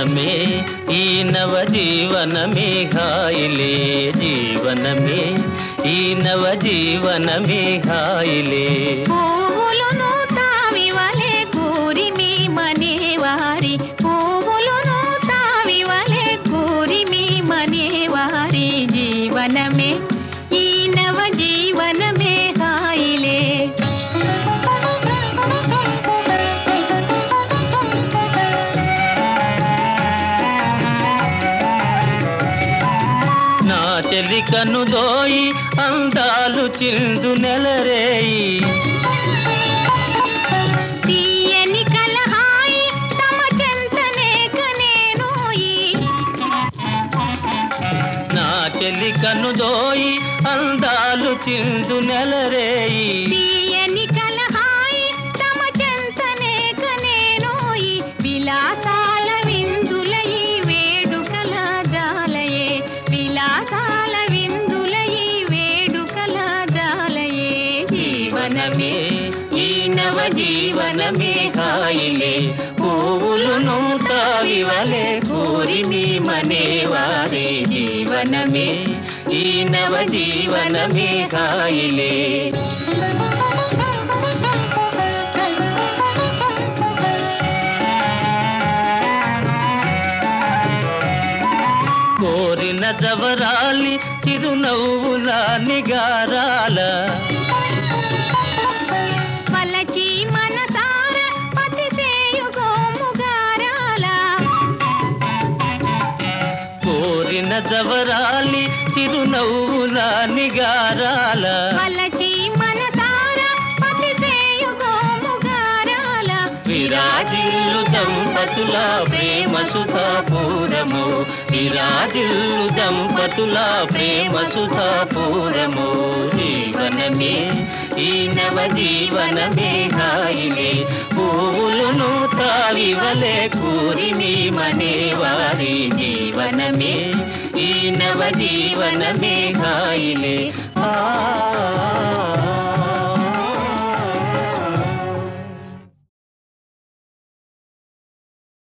జీవనమే ఈ నవ జీవనమే హాయిలే జీవనమే ఈ నవ జీవనమే హాయిలే పువ్వులును తావివలే కూరిమి మనేవారి పువ్వులును తావివలే కూరిమి మనేవారి జీవనమే ఈ నవ జీవనమే హాయిలే నా చెలి కనుదోయి అందాలు చిందు నెలరేయి తీయని కలహాయి తమ చెంతనే కనేనోయి నా చెలి కనుదోయి అందాలు చిందు నెలరేయి తీయని కలహాయి తమ చెంతనే కనేనోయి విలాసాల విందులయి వేడుకల జాలయే విలాసాల విందులయి వేడుకల జాలయే జీవనమే ఈ నవ జీవనమే హాయిలే పువ్వులును తావివలే కూరిమి మనేవారే జీవనమే ఈ నవ జీవనమే హాయిలే కోరిన జవరాలి చిరునవ్వుల నిగారాల పలచి మనసార పతి గోముగారాల కోరిన జవరాలి చిరునవ్వుల నిగారాల పలచి మనసార పతి గోముగారాల విరాజిల్లు దంపతుల ప్రేమ సుధాపూరము విరాజిల్లు దంపతుల ప్రేమ సుధాపూరము జీవనమే ఈ నవ జీవనమే హాయిలే పువ్వులును తావివలే కూరిమి మనేవారి జీవనమే ఈ నవ జీవనమే హాయిలే